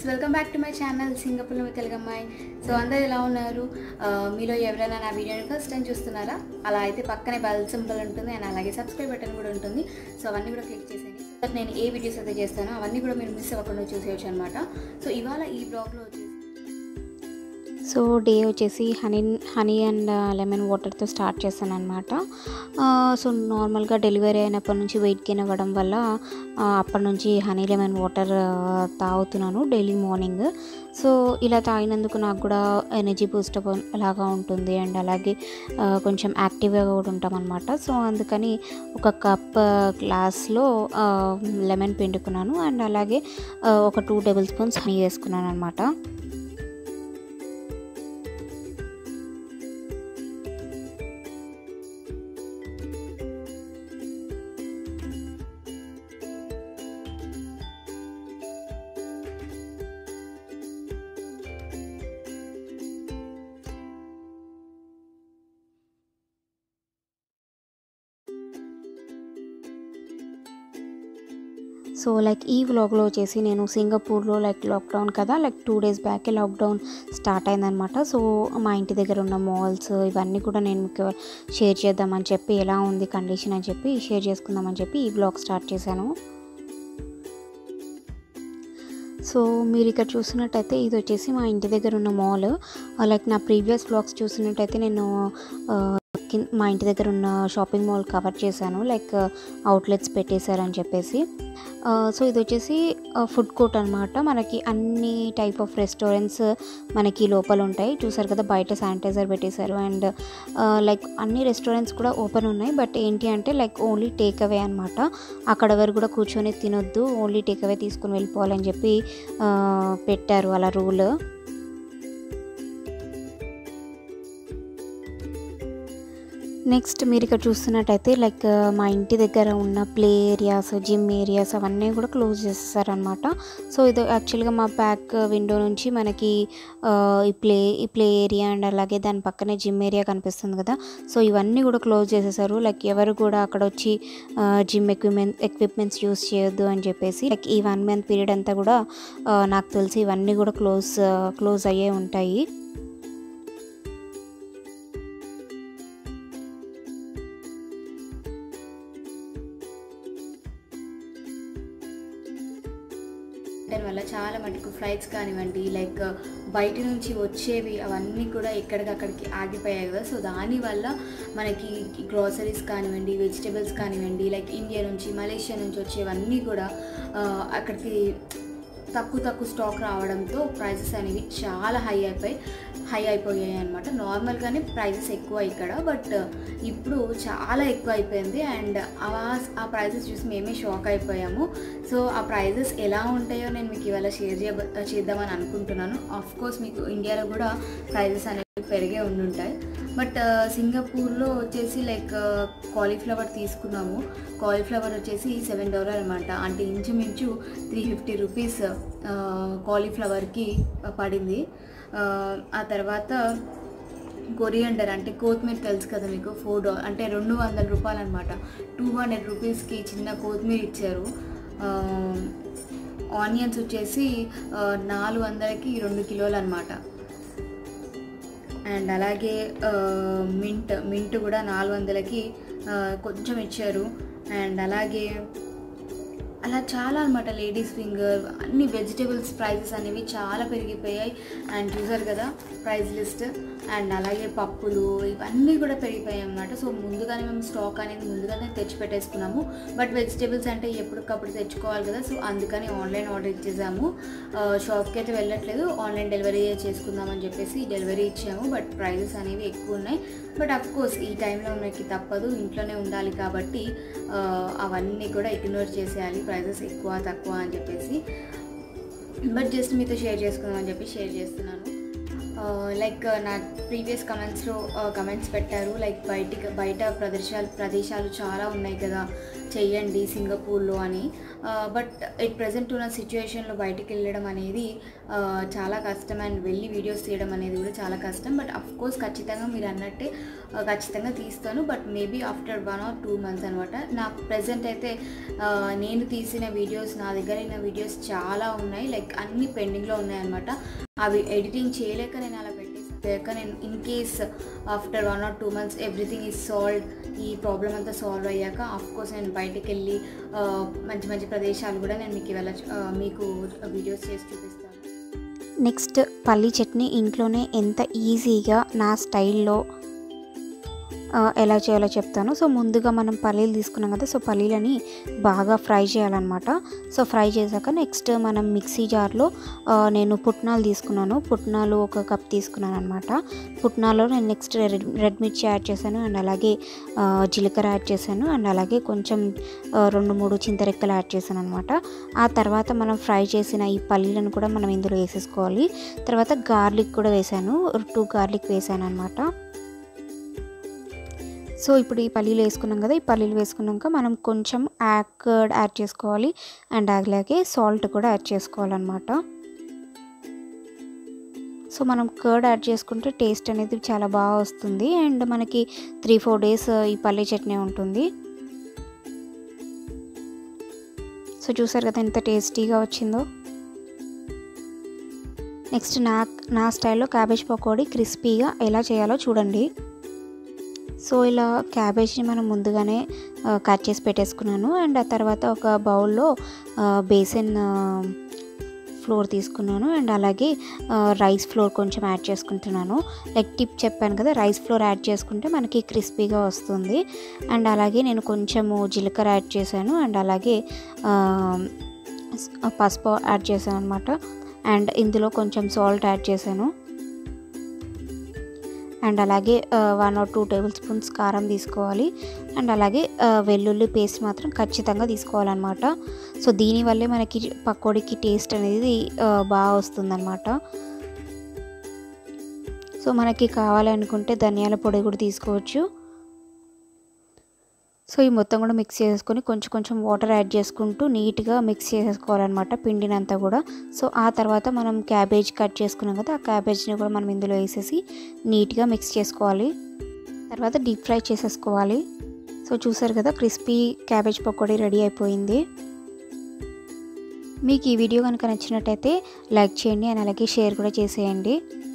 friends welcome back to my channel సింగపూర్లో మీ తెలుగమ్మాయి so అందరు ఎలా ఉన్నారు ఆ, మీలో ఎవరైనా నా వీడియోని ఫస్ట్ టైం చూస్తున్నారా అలా అయితే పక్కనే బెల్ సింబల్ ఉంటుంది అండ్ అలాగే సబ్స్క్రైబ్ బటన్ కూడా ఉంటుంది సో అవన్నీ కూడా క్లిక్ చేసేయండి సో నేను ఏ వీడియోస్ అయితే చేస్తానో అవన్నీ కూడా మీరు మిస్ అవ్వకుండా చూసేయచ్చు అనమాట సో ఇవాళ ఈ బ్లాగ్లో వచ్చేసి సో డే వచ్చేసి హనీ హనీ అండ్ లెమన్ వాటర్తో స్టార్ట్ చేశాను అనమాట సో నార్మల్గా డెలివరీ అయినప్పటి నుంచి వెయిట్ గెయిన్ అవ్వడం వల్ల ఆ, అప్పటి నుంచి హనీ లెమన్ వాటర్ తాగుతున్నాను డైలీ మార్నింగ్ సో ఇలా తాగినందుకు నాకు కూడా ఎనర్జీ బూస్టప్ లాగా ఉంటుంది అండ్ అలాగే ఆ, కొంచెం యాక్టివ్గా కూడా ఉంటాం అనమాట సో అందుకని ఒక కప్ గ్లాస్లో లెమన్ పిండుకున్నాను అండ్ అలాగే ఆ, ఒక టూ టేబుల్ స్పూన్స్ హనీ వేసుకున్నాను అనమాట సో లైక్ ఈ వ్లాగ్లో వచ్చేసి నేను సింగపూర్లో లైక్ లాక్డౌన్ కదా లైక్ టూ డేస్ బ్యాకే లాక్డౌన్ స్టార్ట్ అయిందనమాట సో మా ఇంటి దగ్గర ఉన్న మాల్స్ ఇవన్నీ కూడా నేను మీకు షేర్ చేద్దామని చెప్పి ఎలా ఉంది కండిషన్ అని చెప్పి షేర్ చేసుకుందామని చెప్పి ఈ బ్లాగ్ స్టార్ట్ చేశాను సో మీరు ఇక్కడ చూసినట్టయితే ఇది వచ్చేసి మా ఇంటి దగ్గర ఉన్న మాల్ లైక్ నా ప్రీవియస్ బ్లాగ్స్ చూసినట్టయితే నేను ఆ, కిన్- మా ఇంటి దగ్గర ఉన్న షాపింగ్ మాల్ కవర్ చేశాను లైక్ అవుట్లెట్స్ పెట్టేశారని చెప్పేసి ఆ, సో ఇది వచ్చేసి ఫుడ్ కోర్ట్ అనమాట మనకి అన్ని టైప్ ఆఫ్ రెస్టారెంట్స్ మనకి లోపల ఉంటాయి చూసారు కదా బయట శానిటైజర్ పెట్టేశారు అండ్ లైక్ అన్ని రెస్టారెంట్స్ కూడా ఓపెన్ ఉన్నాయి బట్ ఏంటి అంటే లైక్ ఓన్లీ టేక్ అవే అనమాట అక్కడ వరకు కూడా కూర్చొని తినొద్దు ఓన్లీ టేక్ అవే తీసుకుని వెళ్ళిపోవాలని చెప్పి ఆ, పెట్టారు అలా రూల్ నెక్స్ట్ మీరు ఇక్కడ చూస్తున్నట్టయితే లైక్ మా ఇంటి దగ్గర ఉన్న ప్లే ఏరియాస్ జిమ్ ఏరియాస్ అవన్నీ కూడా క్లోజ్ చేసేసారనమాట సో ఇది యాక్చువల్గా మా బ్యాక్ విండో నుంచి మనకి ఆ, ఈ ప్లే ఈ ప్లే ఏరియా అండ్ అలాగే దాని పక్కనే జిమ్ ఏరియా కనిపిస్తుంది కదా సో ఇవన్నీ కూడా క్లోజ్ చేసేసారు లైక్ ఎవరు కూడా అక్కడ వచ్చి జిమ్ ఎక్విప్మెంట్ ఎక్విప్మెంట్స్ యూస్ చేయొద్దు అని చెప్పేసి లైక్ ఈ వన్ మంత్ పీరియడ్ అంతా కూడా ఆ, నాకు తెలిసి ఇవన్నీ కూడా క్లోజ్ క్లోజ్ అయ్యే ఉంటాయి దాని వల్ల చాలా మటుకు ఫ్లైట్స్ కానివ్వండి లైక్ బయట నుంచి వచ్చేవి అవన్నీ కూడా ఎక్కడికక్కడికి ఆగిపోయాయి కదా సో దానివల్ల మనకి గ్రోసరీస్ కానివ్వండి వెజిటేబుల్స్ కానివ్వండి లైక్ ఇండియా నుంచి మలేషియా నుంచి వచ్చేవన్నీ కూడా ఆ, అక్కడికి తక్కువ తక్కువ స్టాక్ రావడంతో ప్రైసెస్ అనేవి చాలా హై అయిపోయి హై అయిపోయాయి అనమాట నార్మల్గానే ప్రైసెస్ ఎక్కువ ఇక్కడ బట్ ఇప్పుడు చాలా ఎక్కువ అయిపోయింది అండ్ ఆ ఆ ప్రైసెస్ చూసి మేమే షాక్ అయిపోయాము సో ఆ ప్రైజెస్ ఎలా ఉంటాయో నేను మీకు ఇవాళ షేర్ చేయ చేద్దామని అనుకుంటున్నాను ఆఫ్ కోర్స్ మీకు ఇండియాలో కూడా ప్రైజెస్ అనేవి పెరిగే ఉండుంటాయి బట్ సింగపూర్లో వచ్చేసి లైక్ కాలీఫ్లవర్ తీసుకున్నాము కాలీఫ్లవర్ వచ్చేసి సెవెన్ డాలర్ అనమాట అంటే ఇంచుమించు త్రీ ఫిఫ్టీ రూపీస్ కాలీఫ్లవర్కి పడింది ఆ, ఆ తర్వాత కొరియండర్ అంటే కొత్తిమీర తెలుసు కదా మీకు ఫోర్ డా అంటే రెండు వందల రూపాయలు అనమాట టూ హండ్రెడ్ రూపీస్కి చిన్న కొత్తిమీర ఇచ్చారు ఆనియన్స్ వచ్చేసి ఆ, నాలుగు వందలకి రెండు కిలోలు అనమాట అండ్ అలాగే ఆ, మింట్ మింట్ కూడా నాలుగు వందలకి ఆ, కొంచెం ఇచ్చారు అండ్ అలాగే అలా చాలా అనమాట లేడీస్ ఫింగర్ అన్ని వెజిటేబుల్స్ ప్రైజెస్ అనేవి చాలా పెరిగిపోయాయి అండ్ చూసారు కదా ప్రైస్ లిస్ట్ అండ్ అలాగే పప్పులు ఇవన్నీ కూడా పెరిగిపోయాయి అన్నమాట సో ముందుగానే మేము స్టాక్ అనేది ముందుగానే తెచ్చి పెట్టేసుకున్నాము బట్ వెజిటేబుల్స్ అంటే ఎప్పటికప్పుడు తెచ్చుకోవాలి కదా సో అందుకని ఆన్లైన్ ఆర్డర్ ఇచ్చేసాము షాప్కి అయితే వెళ్ళట్లేదు ఆన్లైన్ డెలివరీ చేసుకుందామని చెప్పేసి డెలివరీ ఇచ్చాము బట్ ప్రైజెస్ అనేవి ఎక్కువ ఉన్నాయి బట్ అఫ్ కోర్స్ ఈ టైంలో మనకి తప్పదు ఇంట్లోనే ఉండాలి కాబట్టి ఆ, అవన్నీ కూడా ఇగ్నోర్ చేసేయాలి ప్రైజెస్ ఎక్కువ తక్కువ అని చెప్పేసి బట్ జస్ట్ మీతో షేర్ చేసుకుందాం అని చెప్పి షేర్ చేస్తున్నాను ఆ, లైక్ నా ప్రీవియస్ కమెంట్స్లో కమెంట్స్ పెట్టారు లైక్ బయటికి బయట ప్రదేశాలు ప్రదేశాలు చాలా ఉన్నాయి కదా చెయ్యండి సింగపూర్లో అని బట్ ఇట్ ప్రజెంట్ ఉన్న సిచ్యువేషన్లో బయటికి వెళ్ళడం అనేది ఆ, చాలా కష్టం అండ్ వెళ్ళి వీడియోస్ తీయడం అనేది కూడా చాలా కష్టం బట్ అఫ్ కోర్స్ ఖచ్చితంగా మీరు అన్నట్టే ఆ, ఖచ్చితంగా తీస్తాను but maybe after one or two months అనమాట నా ప్రజెంట్ అయితే ఆ, నేను తీసిన వీడియోస్ నా దగ్గర ఉన్న వీడియోస్ చాలా ఉన్నాయి లైక్ అన్ని పెండింగ్లో ఉన్నాయన్నమాట అవి ఎడిటింగ్ చేయలేక నేను అలా పెట్టేసాను లేక నేను in case after one or two months everything is solve ఈ ప్రాబ్లం అంతా సాల్వ్ అయ్యాక ఆఫ్ కోర్స్ నేను బయటికి వెళ్ళి ఆ, మంచి మంచి ప్రదేశాలు కూడా నేను మీకు వెళ్ళ మీకు వీడియోస్ చేసి చూపిస్తాను నెక్స్ట్ పల్లీ చట్నీ ఇంట్లోనే ఎంత ఈజీగా నా స్టైల్లో ఆ, ఎలా చేయాలో చెప్తాను సో ముందుగా మనం పల్లీలు తీసుకున్నాం కదా సో పల్లీలని బాగా ఫ్రై చేయాలన్నమాట సో ఫ్రై చేశాక నెక్స్ట్ మనం మిక్సీ జార్లో ఆ, నేను పుట్నాలు తీసుకున్నాను పుట్నాలు ఒక కప్ తీసుకున్నాను అనమాట పుట్నాలో నేను నెక్స్ట్ రెడ్ రెడ్ మిర్చి యాడ్ చేశాను అండ్ అలాగే ఆ, జీలకర్ర యాడ్ చేశాను అండ్ అలాగే కొంచెం ఆ, రెండు మూడు చింతరెక్కలు యాడ్ చేశాను అనమాట ఆ తర్వాత మనం ఫ్రై చేసిన ఈ పల్లీలను కూడా మనం ఇందులో వేసేసుకోవాలి తర్వాత గార్లిక్ కూడా వేసాను టూ గార్లిక్ వేసాను అనమాట సో ఇప్పుడు ఈ పల్లీలు వేసుకున్నాం కదా ఈ పల్లీలు వేసుకున్నాక మనం కొంచెం యాకర్డ్ యాడ్ చేసుకోవాలి అండ్ అలాగే సాల్ట్ కూడా యాడ్ చేసుకోవాలన్నమాట సో మనం కర్డ్ యాడ్ చేసుకుంటే టేస్ట్ అనేది చాలా బాగా వస్తుంది అండ్ మనకి త్రీ ఫోర్ డేస్ ఈ పల్లీ చట్నీ ఉంటుంది సో చూసారు కదా ఎంత టేస్టీగా వచ్చిందో నెక్స్ట్ నా నా స్టైల్లో క్యాబేజ్ పకోడీ క్రిస్పీగా ఎలా చేయాలో చూడండి సో ఇలా క్యాబేజ్ని మనం ముందుగానే ఆ, కట్ చేసి పెట్టేసుకున్నాను అండ్ ఆ తర్వాత ఒక బౌల్లో ఆ, బేసిన్ ఆ, ఫ్లోర్ తీసుకున్నాను అండ్ అలాగే ఆ, రైస్ ఫ్లోర్ కొంచెం యాడ్ చేసుకుంటున్నాను లైక్ టిప్ చెప్పాను కదా రైస్ ఫ్లోర్ యాడ్ చేసుకుంటే మనకి క్రిస్పీగా వస్తుంది అండ్ అలాగే నేను కొంచెము జీలకర్ర యాడ్ చేశాను అండ్ అలాగే ఆ, పసుపు యాడ్ చేశాను అనమాట అండ్ ఇందులో కొంచెం సాల్ట్ యాడ్ చేశాను అండ్ అలాగే one or two tablespoons కారం తీసుకోవాలి అండ్ అలాగే ఆ, వెల్లుల్లి పేస్ట్ మాత్రం ఖచ్చితంగా తీసుకోవాలన్నమాట సో దీనివల్లే మనకి పకోడీకి టేస్ట్ అనేది ఆ, బాగా వస్తుందన్నమాట సో మనకి కావాలనుకుంటే ధనియాల పొడి కూడా తీసుకోవచ్చు సో ఈ మొత్తం కూడా మిక్స్ చేసుకొని కొంచెం కొంచెం వాటర్ యాడ్ చేసుకుంటూ నీట్గా మిక్స్ చేసుకోవాలన్నమాట పిండినంతా కూడా సో ఆ తర్వాత మనం క్యాబేజ్ కట్ చేసుకున్నాం కదా ఆ క్యాబేజ్ని కూడా మనం ఇందులో వేసేసి నీట్గా మిక్స్ చేసుకోవాలి తర్వాత డీప్ ఫ్రై చేసేసుకోవాలి సో చూసారు కదా క్రిస్పీ క్యాబేజ్ పకోడీ రెడీ అయిపోయింది మీకు ఈ వీడియో కనుక నచ్చినట్టయితే లైక్ చేయండి అండ్ అలాగే షేర్ కూడా చేసేయండి